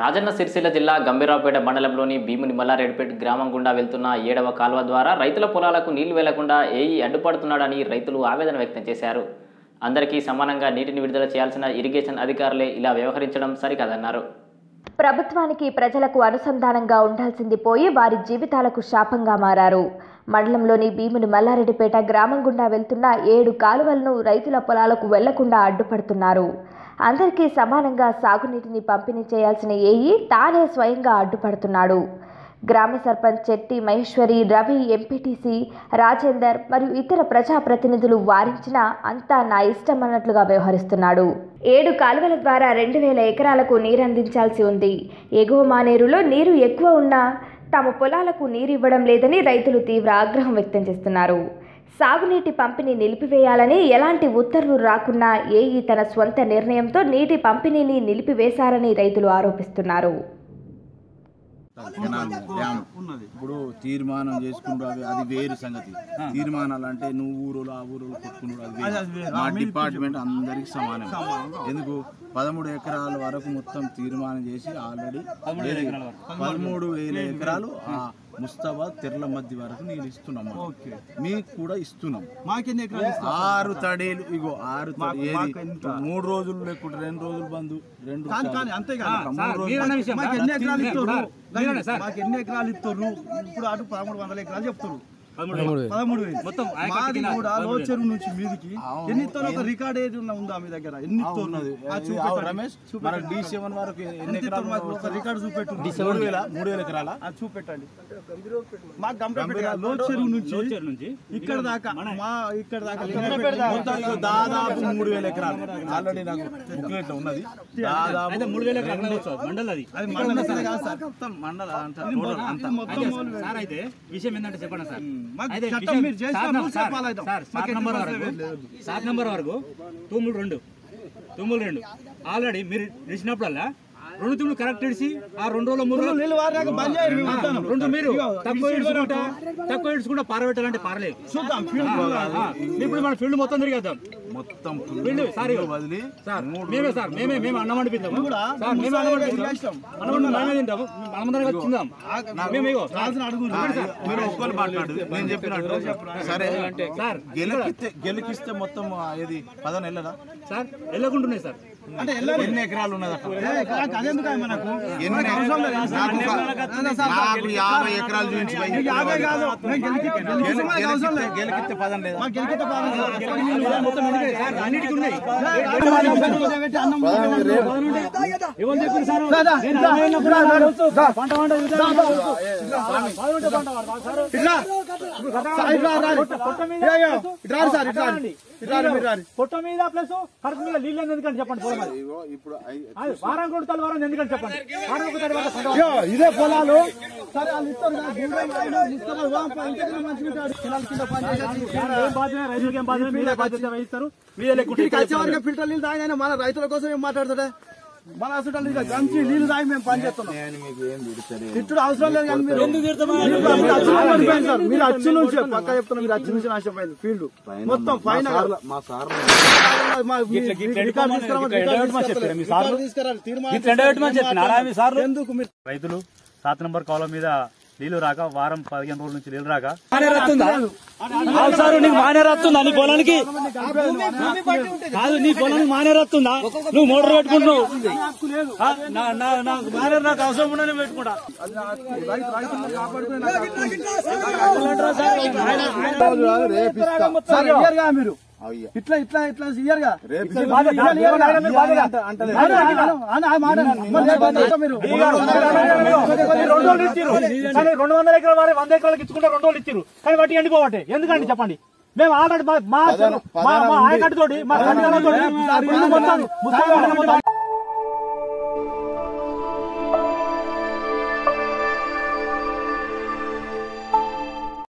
రాజన్న సిరిసిల్ల జిల్లా గంభీరావుపేట మండలంలోని భీముని మల్లారెడ్డిపేట గ్రామం గుండా వెళ్తున్న ఏడవ కాల్వ ద్వారా రైతుల పొలాలకు నీళ్లు వెళ్లకుండా ఏఈ అడ్డుపడుతున్నాడని రైతులు ఆవేదన వ్యక్తం చేశారు అందరికీ సమానంగా నీటిని విడుదల చేయాల్సిన ఇరిగేషన్ అధికారులే ఇలా వ్యవహరించడం సరికాదన్నారు ప్రభుత్వానికి ప్రజలకు అనుసంధానంగా ఉండాల్సింది పోయి వారి జీవితాలకు శాపంగా మారారు మండలంలోని భీముని మల్లారెడ్డిపేట గ్రామం గుండా వెళ్తున్న ఏడు కాలువలను రైతుల పొలాలకు వెళ్లకుండా అడ్డుపడుతున్నారు అందరికీ సమానంగా సాగునీటిని పంపిణీ చేయాల్సిన ఏఈ తానే స్వయంగా అడ్డుపడుతున్నాడు గ్రామ సర్పంచ్ చెట్టి మహేశ్వరి రవి ఎంపీటీసీ రాజేందర్ మరియు ఇతర ప్రజాప్రతినిధులు వారించినా అంతా నా ఇష్టం అన్నట్లుగా వ్యవహరిస్తున్నాడు ఏడు కాలువల ద్వారా రెండు వేల ఎకరాలకు నీరందించాల్సి ఉంది ఎగువ మానేరులో నీరు ఎక్కువ ఉన్నా తమ పొలాలకు నీరు ఇవ్వడం లేదని రైతులు తీవ్ర ఆగ్రహం వ్యక్తం చేస్తున్నారు సాగునీటి పంపిణీ నిలిపివేయాలని ఎలాంటి ఉత్తర్వులు రాకున్నా ఏఈ తన స్వంత నిర్ణయంతో నీటి పంపిణీని నిలిపివేశారని రైతులు ఆరోపిస్తున్నారు కెనాల్ డ్యామ్ ఇప్పుడు తీర్మానం చేసుకుంటూ అవి అది వేరు సంగతి తీర్మానాలు అంటే నువ్వు ఊరులో ఆ ఊరులో కొట్టుకున్నాడు అది వేరు. మా డిపార్ట్మెంట్ అందరికి సమానం ఎందుకు పదమూడు ఎకరాల వరకు మొత్తం తీర్మానం చేసి ఆల్రెడీ పదమూడు వేల ఎకరాలు ఆ ముస్తాబాద్ తెర్ల మధ్య వరకు నేను ఇస్తున్నాం మీకు కూడా ఇస్తున్నాం మాకెన్ని ఎకరాలు ఆరు తడేలు ఇగో ఆరు తడి- ఏది మూడు రోజులు లేకుంటే రెండు రోజులు బంధు రెండు కానీ కానీ అంతే కదా మూడు రోజులు మాకు ఎన్ని ఎకరాలు ఇస్తారు మాకు ఎన్ని ఎకరాలు ఇస్తారు ఇప్పుడు అటు పదమూడు వందల ఎకరాలు చెప్తారు పదమూడు వేలు మొత్తం మాది కూడా లో చెరువు నుంచి మీదికి ఎన్ని ఇస్తారు ఒక రికార్డ్ ఏది ఉన్నా- ఉందా మీ దగ్గర ఎన్ని ఇస్తారు ఉన్నది ఆ ఇది చూపెట్టండి. ఆవు రమేష్ మన డి సెవెన్ వరకు ఎన్ని ఎన్ని ఇస్తారు ఎకరాలు మాకు ఒక రికార్డు చూపెట్టు మూడు వేల మూడు వేల ఎకరాల ఆ చూపెట్టండి మా గంభీరపేట లో చెరువు నుంచి ఇక్కడ దాకా మా ఇక్కడ దాకా మొత్తం ఇగో దాదాపు మూడు వేల ఎకరాలు ఆల్రెడీ నాకు బుక్లెట్ ఉన్నది దాదాపు మూడు వేల మండల్ అది అది మండలం కాదు సార్ మొత్తం మండల అంతా total అంతా మొత్తం మోలు వేలు. సార్ అయితే విషయం ఏంటంటే చెప్పండి సార్ మాకు అయితే చట్టం విషయం- మీరు చేసిన సార్ rules సార్ follow అవుతాం. సార్ మాకు సాత్ ఎట్టి నంబర్ సమస్య వరకు లేదు. సాత్ నంబర్ వరకు తొమ్మిది రెండు తొమ్మిది రెండు ఆల్రెడీ మీరు ఇచ్చినప్పుడల్లా రెండు తుమ్ములు కరెక్ట్ ఇడిచి ఆ రెండు రోజుల మూడు రోజులు నీళ్ళు వారాక బంద్ చేయండి మేము వస్తాను. రెండు మీరు తక్కువ ఇడుచుకుంటా తక్కువ ఇడుచుకుంటా పారబెట్టాలంటే పారలేదు చూద్దాం ఫీల్డ్ ఆ, ఇప్పుడు మన ఫీల్డ్ మొత్తం తిరిగేద్దాం మొత్తం ఫీల్డ్ సార్ ఇగో. వదిలి సార్ మేమే సార్ మేమే మేము అన్నం వండిపిద్దాము కూడా సార్ మేమే అన్నం ముసలి వండిపిద్దాం ఇష్టం. అన్నం వండి మేమే తింటాము మనమందరం వచ్చి తిందాం మేము ఇగో రాజుని అడుగు మీరు ఒక్కరు మాట్లాడు నేను చెప్పినట్టు సరే సార్ గెలికిస్తే గెలికిస్తే మొత్తం ఆ ఏది పదన వెళ్ళదా సార్ వెళ్ళకుంటున్నాయి సార్ అంటే వెళ్ళాలి ఎన్ని ఎకరాలు ఉన్నది అక్కడ ఏ, నాకు అదెందుకు ఆయన మనకు ఎన్ని నాకు నాకు యాభై ఎకరాలు చూపించి పోయి. నీకు యాభై కాదు మేము గెలికి- గెలికిస్తే మనకు అవసరం గెలికిస్తే లేదు. గెలికిస్తే పదం లేదా మాకు గెలికితే బాగా మొత్తం ఎందుకంటే సార్ అన్నిటికీ ఉన్నాయి పొట్ట మీద ప్లస్ కడుపు మీద నీళ్ళు ఎందుకంటే చెప్పండి పొలం అది. ఇగో ఇప్పుడు ఐ- అది వారం కొడుతాలు వారం ఎందుకంటే చెప్పండి వారం ఒక తర్వాత పంట అయ్యో, ఇదే పొలాలు సరే వాళ్ళు ఇస్తారు కదా, గుండ్రం రాయడం, ఇస్తారు, వా, ఇంటికి మంచిగా ఉంటాడు. పిల్లల కింద పని చేసేసి. ఏం బాధ్యత రైతులకు ఏం బాధ్యత మీరే బాధ్యత వహిస్తారు మీరే ఇక్కడికి వచ్చే వరకు ఫిల్టర్ నీళ్ళు తాగిన మన రైతుల కోసం ఏం మాట్లాడుతాడే మన హాస్పిటల్ ఇక గంచి నీళ్లు తాగి మేము పని చేస్తున్నాం నేను మీకు ఏం తిడతలే. తిట్టుడు అవసరం లేదు కానీ మీరు మీరు అచ్చులో పడిపోయింది సార్. మీరు అచ్చు నుంచి పక్క చెప్తున్నా మీరు అచ్చు నుంచి నాశనమైంది ఫీల్డ్ మొత్తం పైన మా సార్ల- మా సార్ మా- మీ రికార్డు తీసుకురామని రికార్డు తీసుకురాలి. తీర్మానం సార్లు ఎందుకు మీరు రైతులు సాత్ నంబర్ కాలం మీద నీళ్లు రాక వారం పదిహేను రోజుల నుంచి నీళ్లు రాక సార్ నీకు మానేర్ వస్తుందా నీ పొలానికి కాదు నీ పొలానికి మానేర్ వస్తుందా నువ్వు మోటార్ పెట్టుకుంటున్నావు ఆ, నా- నా- నాకు మానేర్ నాకు అవసరం ఉండని పెట్టుకుంటా సార్ ఇయ్యరుగా మీరు అయ్యా ఇట్లా ఇట్లా ఇట్లా ఇయ్యరుగా రేపు ఇయ్యాలి, ఇయ్యాలి, ఇయ్యాలి, ఇయ్యాలి, బాధగా. అదే, అదే, అదే, ఆ మాట మరి రేపు వద్దా మీరు రెండు రోజులు ఇచ్చారు కానీ రెండు వందల ఎకరాల వారి వంద ఎకరాలకు ఇచ్చుకుంటే రెండు రోజులు ఇచ్చారు కానీ వాటి ఎండిపోవట్టే ఎందుకండి చెప్పండి మేము ఆల్రెడీ మా మా మా ఆయకట్టుతోటి మా కట్టుదలతోటి మొత్తం ముస్తాబు మొత్తం